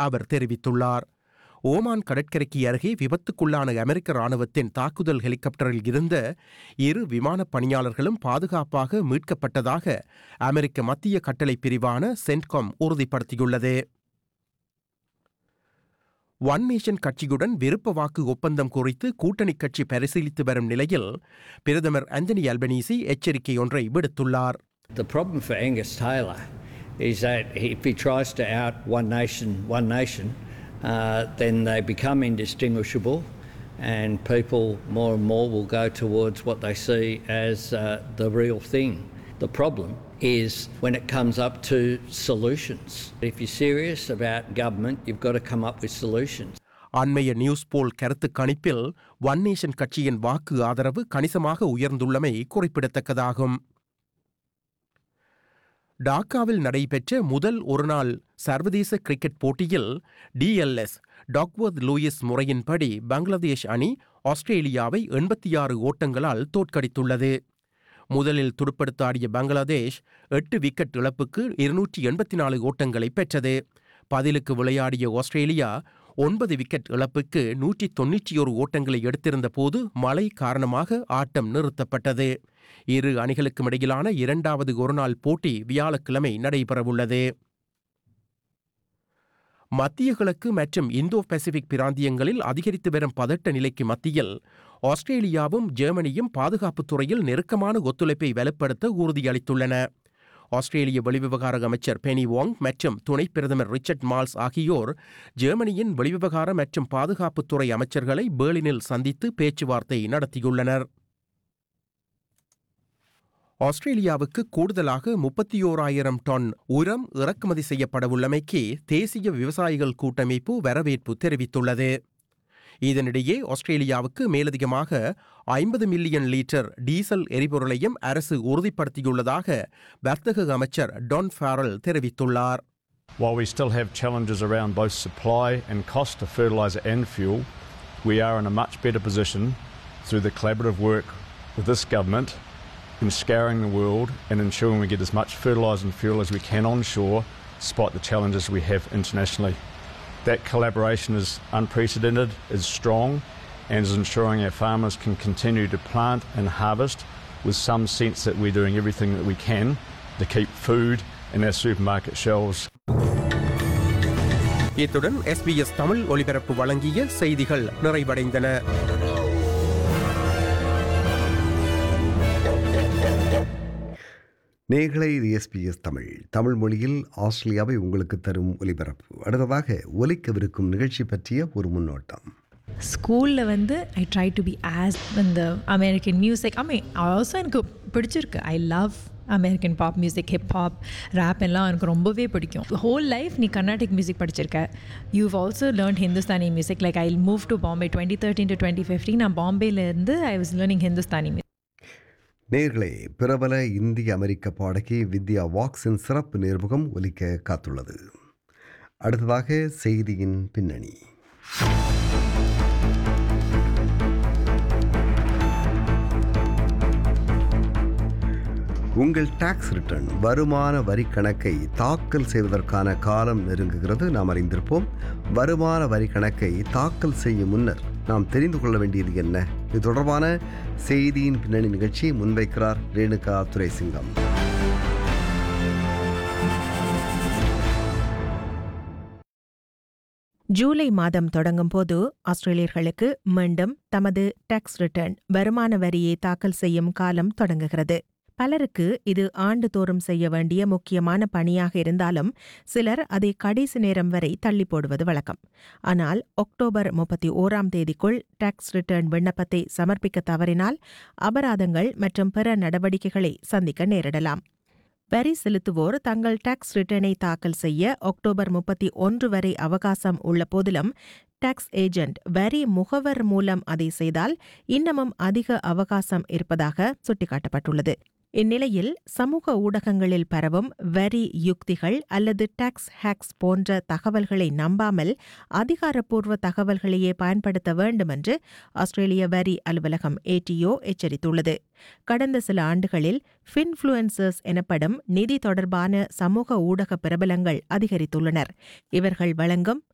அவர் தெரிவித்துள்ளார் ஓமான் கடற்கரைக்கு அருகே விபத்துக்குள்ளான அமெரிக்க ராணுவத்தின் தாக்குதல் ஹெலிகாப்டரில் இருந்த இரு விமானப் பணியாளர்களும் பாதுகாப்பாக மீட்கப்பட்டதாக அமெரிக்க மத்திய கட்டளை பிரிவான சென்ட்காம் உறுதிப்படுத்தியுள்ளது ஒன் நேஷன் கட்சியுடன் விருப்ப வாக்கு ஒப்பந்தம் குறித்து கூட்டணி கட்சி பரிசீலித்து வரும் நிலையில் பிரதமர் அந்தனி அல்பனீசி எச்சரிக்கை ஒன்றை விடுத்துள்ளார் The problem for Angus Taylor is that if he tries to out one nation, one nation, uh, then they become indistinguishable, and people more and more will go towards what they see as uh, the real thing. The problem is when it comes up to solutions. If you're serious about government, you've got to come up with solutions. அண்மைய news poll கருத்து கணிப்பில் one nation கட்சியின் வாக்கு ஆதரவு கணிசமாக உயர்ந்துள்ளமை குறிப்பிடத்தக்கதாகும் டாக்காவில் நடைபெற்ற முதல் ஒருநாள் சர்வதேச கிரிக்கெட் போட்டியில் டிஎல்எஸ் டாக்வர்த் லூயிஸ் முறையின்படி பங்களாதேஷ் அணி ஆஸ்திரேலியாவை எண்பத்தி ஆறு ஓட்டங்களால் தோற்கடித்துள்ளது முதலில் துடுப்படுத்தாடிய பங்களாதேஷ் எட்டு விக்கெட் இழப்புக்கு இருநூற்றி எண்பத்தி நாலு ஓட்டங்களை பெற்றது பதிலுக்கு விளையாடிய ஆஸ்திரேலியா ஒன்பது விக்கெட் இழப்புக்கு நூற்றி தொன்னூற்றி ஒரு ஓட்டங்களை எடுத்திருந்த போது மழை காரணமாக ஆட்டம் நிறுத்தப்பட்டது இரு அணிகளுக்கும் இடையிலான இரண்டாவது ஒருநாள் போட்டி வியாழக்கிழமை நடைபெறவுள்ளது மத்திய கிழக்கு மற்றும் இந்தோ பசிபிக் பிராந்தியங்களில் அதிகரித்து வரும் பதட்ட நிலைக்கு மத்தியில் ஆஸ்திரேலியாவும் ஜெர்மனியும் பாதுகாப்புத் துறையில் நெருக்கமான ஒத்துழைப்பை வலுப்படுத்த உறுதியளித்துள்ளன ஆஸ்திரேலிய வெளிவிவகார அமைச்சர் பெனி வாங் மற்றும் துணை பிரதமர் ரிச்சர்ட் மால்ஸ் ஆகியோர் ஜெர்மனியின் வெளிவிவகார மற்றும் பாதுகாப்புத்துறை அமைச்சர்களை பேர்லினில் சந்தித்து பேச்சுவார்த்தை நடத்தியுள்ளனர் ஆஸ்திரேலியாவுக்கு கூடுதலாக முப்பத்தி ஓராயிரம் டன் உரம் இறக்குமதி செய்யப்படவுள்ளமைக்கு தேசிய விவசாயிகள் கூட்டமைப்பு வரவேற்பு தெரிவித்துள்ளது இதனிடையே ஆஸ்திரேலியாவுக்கு மேலதிகமாக ஐம்பது மில்லியன் லிட்டர் டீசல் எரிபொருளையும் அரசு உறுதிப்படுத்தியுள்ளதாக வர்த்தக அமைச்சர் டான் ஃபாரல் தெரிவித்துள்ளார் While we still have challenges around both supply and cost of fertiliser and fuel, we are in a much better position through the collaborative work with this government in scouring the world and ensuring we get as much fertiliser and fuel as we can onshore despite the challenges we have internationally. That collaboration is unprecedented, is strong, and is ensuring our farmers can continue to plant and harvest with some sense that we're doing everything that we can to keep food in our supermarket shelves. இத்துடன் SBS Tamil ஒலிபரப்பு வழங்கிய செய்திகள் நிறைவடைந்தன நேர்களை இது SBS Tamil Tamil மொழியில் ஆஸ்திரேலியாவை உங்களுக்கு தரும் ஒலிபரப்பு அடுத்ததாக ஒலிக்கவிருக்கும் நிகழ்ச்சி பற்றிய ஒரு முன்னோட்டம் ஸ்கூலில் வந்து I try to be as இந்த American music I mean also எனக்கு பிடிச்சிருக்கு I love American pop music hip hop rap எல்லாம் எனக்கு ரொம்பவே பிடிக்கும் ஹோல் லைஃப் நீ கர்நாடிக் மியூசிக் படிச்சிருக்க you've also learn Hindustani music like I move to Bombay twenty thirteen to twenty fifteen நான் பாம்பேலேருந்து I was learning Hindustani music நேர்களே பிரபல இந்திய அமெரிக்க பாடகி வித்யா வாக்ஸின் சிறப்பு நேர்முகம் ஒலிக்க காத்துள்ளது அடுத்ததாக செய்தியின் பின்னணி உங்கள் டாக்ஸ் ரிட்டர்ன் வருமான வரி கணக்கை தாக்கல் செய்வதற்கான காலம் நெருங்குகிறது நாம் அறிந்திருப்போம் வருமான வரி கணக்கை தாக்கல் செய்யும் முன்னர் நாம் தெரிந்து கொள்ள வேண்டியது என்ன இது தொடர்பான செய்தியின் பின்னணி நிகழ்ச்சியை முன்வைக்கிறார் ரேணுகா துரைசிங்கம் ஜூலை மாதம் தொடங்கும் போது ஆஸ்திரேலியர்களுக்கு மீண்டும் தமது டாக்ஸ் ரிட்டர்ன் வருமான வரியை தாக்கல் செய்யும் காலம் தொடங்குகிறது பலருக்கு இது ஆண்டுதோறும் செய்ய வேண்டிய முக்கியமான பணியாக இருந்தாலும் சிலர் அதை கடைசி நேரம் வரை தள்ளி போடுவது வழக்கம் ஆனால் அக்டோபர் முப்பத்தி ஓராம் தேதிக்குள் டாக்ஸ் ரிட்டர்ன் விண்ணப்பத்தை சமர்ப்பிக்க தவறினால் அபராதங்கள் மற்றும் பிற நடவடிக்கைகளை சந்திக்க நேரிடலாம் வரி செலுத்துவோர் தங்கள் டாக்ஸ் ரிட்டர்னை தாக்கல் செய்ய அக்டோபர் முப்பத்தி ஒன்று வரை அவகாசம் உள்ள போதிலும் டாக்ஸ் ஏஜென்ட் வரி முகவர் மூலம் அதை செய்தால் இன்னமும் அதிக அவகாசம் இருப்பதாக சுட்டிக்காட்டப்பட்டுள்ளது இந்நிலையில் சமூக ஊடகங்களில் பரவும் வரி யுக்திகள் அல்லது டாக்ஸ் ஹேக்ஸ் போன்ற தகவல்களை நம்பாமல் அதிகாரப்பூர்வ தகவல்களையே பயன்படுத்த வேண்டும் என்று ஆஸ்திரேலிய வரி அலுவலகம் ஏடிஓ எச்சரித்துள்ளது கடந்த சில ஆண்டுகளில் ஃபின்ஃப்ளூயன்சர்ஸ் எனப்படும் நிதி தொடர்பான சமூக ஊடக பிரபலங்கள் அதிகரித்துள்ளனர் இவர்கள் வழங்கும்